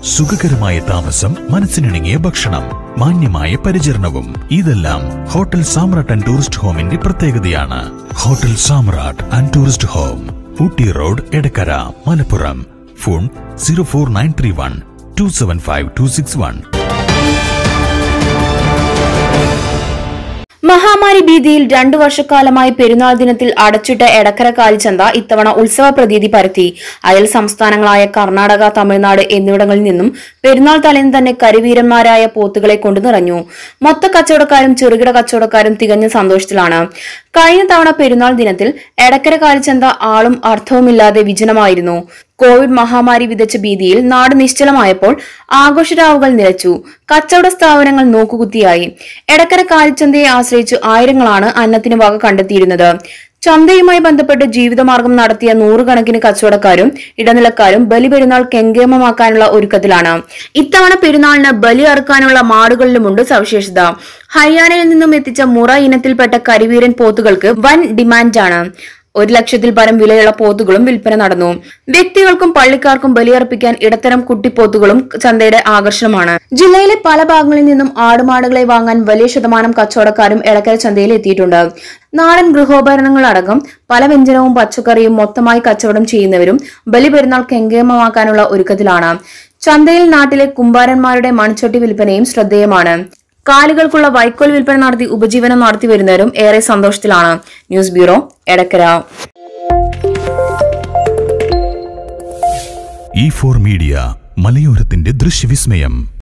സുഖകരമായ താമസം മനസ്സിനിണങ്ങിയ ഭക്ഷണം മാന്യമായ പരിചരണവും ഇതെല്ലാം ഹോട്ടൽ സാമ്രാട്ട് ആൻഡ് ടൂറിസ്റ്റ് ഹോമിന്റെ പ്രത്യേകതയാണ് hotel Samrat and tourist home Ooty road Edakkara Malappuram phone zero four nine three one two seven five two six one മഹാമാരി ഭീതിയിൽ രണ്ടു വർഷക്കാലമായി പെരുന്നാൾ ദിനത്തിൽ അടച്ചിട്ട എടക്കര കാലിച്ചന്ത ഇത്തവണ ഉത്സവ പ്രതീതി പരത്തി അയൽ സംസ്ഥാനങ്ങളായ കർണാടക തമിഴ്നാട് എന്നിവിടങ്ങളിൽ നിന്നും പെരുന്നാൾ തലേന്ന് തന്നെ കരുവീരന്മാരായ പോത്തുകളെ കൊണ്ടു നിറഞ്ഞു മൊത്ത കച്ചവടക്കാരും ചെറുകിട കച്ചവടക്കാരും തികഞ്ഞ സന്തോഷത്തിലാണ് കഴിഞ്ഞ തവണ പെരുന്നാൾ ദിനത്തിൽ എടക്കര കാലിച്ചന്ത ആളും അർത്ഥവുമില്ലാതെ വിജനമായിരുന്നു കോവിഡ് മഹാമാരി വിതച്ച ഭീതിയിൽ നാട് നിശ്ചലമായപ്പോൾ ആഘോഷരാവുകൾ നിലച്ചു കച്ചവട സ്ഥാപനങ്ങൾ നോക്കുകുത്തിയായി എടക്കര കാലിച്ചന്തയെ ആശ്രയിച്ച് ആയിരങ്ങളാണ് അന്നത്തിന് വക കണ്ടെത്തിയിരുന്നത് ചന്തയുമായി ബന്ധപ്പെട്ട് ജീവിതമാർഗം നടത്തിയ നൂറുകണക്കിന് കച്ചവടക്കാരും ഇടനിലക്കാരും ബലിപെരുന്നാൾ കെങ്കേമമാക്കാനുള്ള ഒരുക്കത്തിലാണ് ഇത്തവണ പെരുന്നാളിന് ബലി അറുക്കാനുള്ള മാടുകളിലുമുണ്ട് സവിശേഷത ഹരിയാനയിൽ നിന്നും എത്തിച്ച മുറ ഇനത്തിൽപ്പെട്ട കരിവീരൻ പോത്തുകൾക്ക് വൻ ഡിമാൻഡാണ് ഒരു ലക്ഷത്തിൽ പരം വിലയുള്ള പോത്തുകളും വിൽപ്പന നടന്നു വ്യക്തികൾക്കും പള്ളിക്കാർക്കും ബലിയർപ്പിക്കാൻ ഇടത്തരം കുട്ടിപ്പോത്തുകളും ചന്തയുടെ ആകർഷണമാണ് ജില്ലയിലെ പല ഭാഗങ്ങളിൽ നിന്നും ആടുമാടുകളെ വാങ്ങാൻ വലിയ ശതമാനം കച്ചവടക്കാരും എടക്കര ചന്തയിൽ എത്തിയിട്ടുണ്ട് നാടൻ ഗൃഹോപകരണങ്ങളടക്കം പല വ്യഞ്ജനവും പച്ചക്കറിയും മൊത്തമായി കച്ചവടം ചെയ്യുന്നവരും ബലിപെരുന്നാൾ കെങ്കേമമാക്കാനുള്ള ഒരുക്കത്തിലാണ് ചന്തയിൽ നാട്ടിലെ കുമ്പാരന്മാരുടെ മൺചട്ടി വിൽപ്പനയും ശ്രദ്ധേയമാണ് കാലികൾക്കുള്ള വൈക്കോൽ വിൽപ്പന നടത്തി ഉപജീവനം നടത്തി വരുന്നവരും ഏറെ സന്തോഷത്തിലാണ് news bureau Edakkara E four media മലയോരത്തിന്റെ ദൃശ്യവിസ്മയം